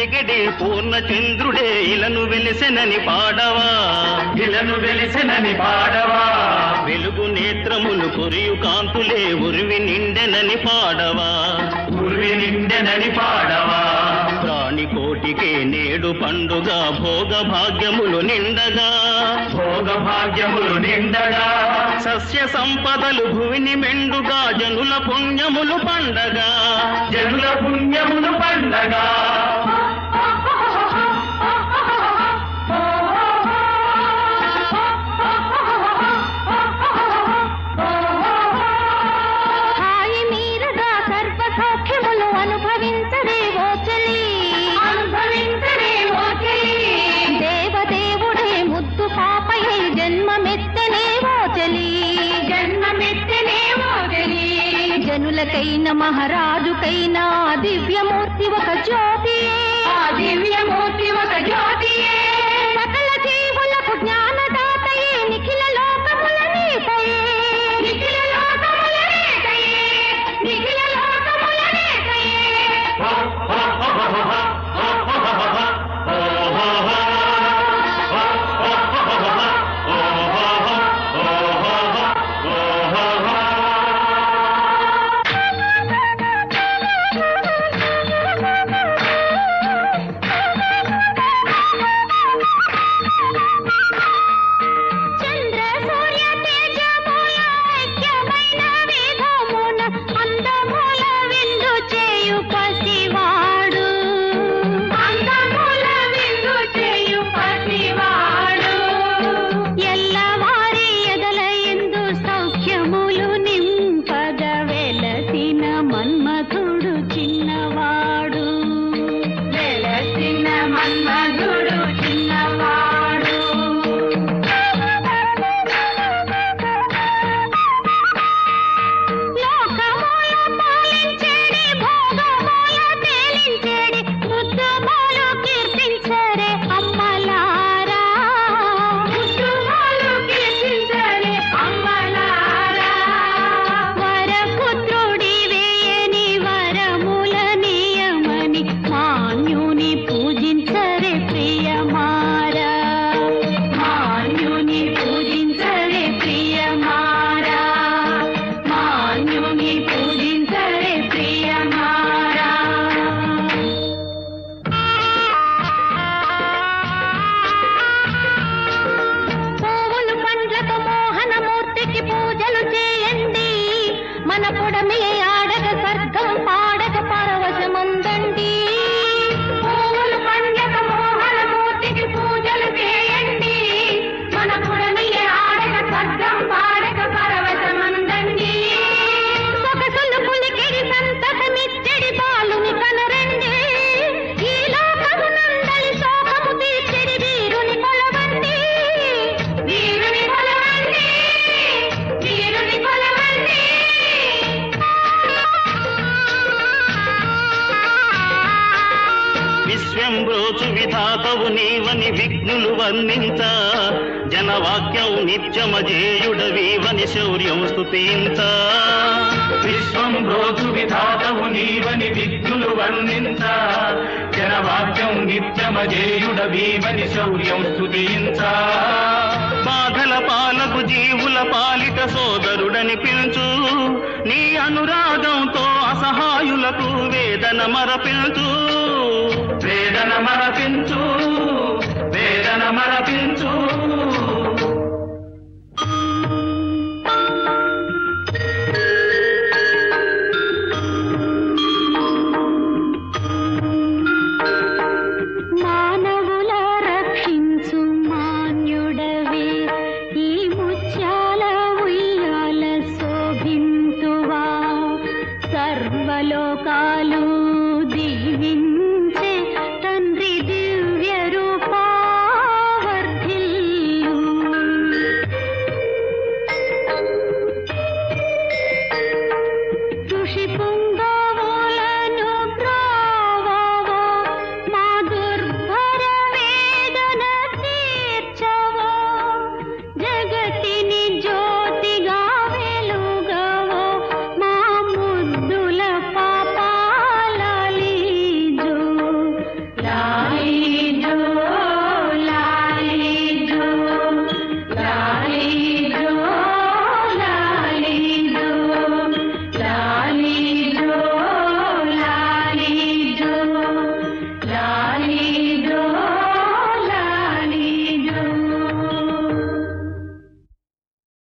వెలిగడి పూర్ణ చంద్రుడే ఇలను వెలిసెనని పాడవా ఇలను వెలిసినని పాడవా వెలుగు నేత్రములు కొరియు కాంతులే ఉరివి నిండెనని పాడవా ఉర్వి నిండెనని పాడవా ప్రాణి కోటికే నేడు పండుగ భోగ భాగ్యములు నిండగా భోగ భాగ్యములు నిండగా సస్య సంపదలు భువిని మెండుగా జనుల పుణ్యములు పండగా జనుల పుణ్యములు పండగా హాయి మీరగా సర్వ సౌఖ్యములు అనుభవించరే ఓ చెల్లి అనుభవించరే ఓ చెల్లి దేవదేవుడే ముద్దు పాపయై జన్మమెత్తనే ఓ చెల్లి జన్మమెత్తనే ఓ చెల్లి జనులకైన మహారాజుకైనా ఆ దివ్యమూర్తి ఒక జ్యోతి ఆ దివ్యమూర్తి ఒక జ్యోతి సకల జీవులకు జ్ఞానదాతయే నిఖిల లోకముల నీతయే నిఖిల లోకముల నీతయే నిఖిల లోకముల నీతయే చంద్ర సూర్య తేజముల ఐక్యమైన వేదమున అందముల విందు చేయు పసివాడు అందముల విందు చేయు పసివాడు ఎల్లవారి ఎదల ఎందు సౌఖ్యములు నింపగ వెలసిన మన్మధుడు చిన్నవాడు వెలసిన మన్మధుడు చిన్నవాడు లోకముల పాలించేడి భోగముల తేలించేడి ముద్దుములు కీర్తించరే అమ్మలారా ముద్దుములు కీర్తించరే అమ్మలారా వరపుత్రుడి వేయని వరముల నియమని మాన్యుని పూజించరే ప్రియమారా మాన్యుని పూజించరే ప్రియమారా మాన్యుని పూజించరే ప్రియమారా పువ్వులు పండ్లతో మోహనమూర్తికి పూజలు చేయండి మన పొడమి ఆడగ స్వర్గం పాడగ పరవశముందండి పువ్వులు పండ్లతో మోహనమూర్తికి పూజలు చేయండి మన పొడమి ఆడగ స్వర్గం పాడగ పరవశముందండి సొగసులు పులికిడి సంతకమిచ్చడి బాలుని కనరండి ఈ లోకము నందలి శోకము తీర్చెడి వీరుని కొలవండి వీరుని కొలవండి వీరుని కొలవండి విశ్వంబ్రోచు విధాతవు నీవని విఘ్నులు వర్ణించ జనవాక్యం నిత్యమజేయుడవీవని శౌర్యం స్తుతించ విశ్వం రోజు విధాతవు నీవని విఘ్నులు వర్ణించ జనవాక్యం నిత్యమజేయుడ వీవని శౌర్యం స్తుతించ బాధల పాలకు జీవుల పాలిట సోదరుడని పిలుచు నీ అనురాగంతో అసహాయులకు వేదన మరపించు వేదన మరపించు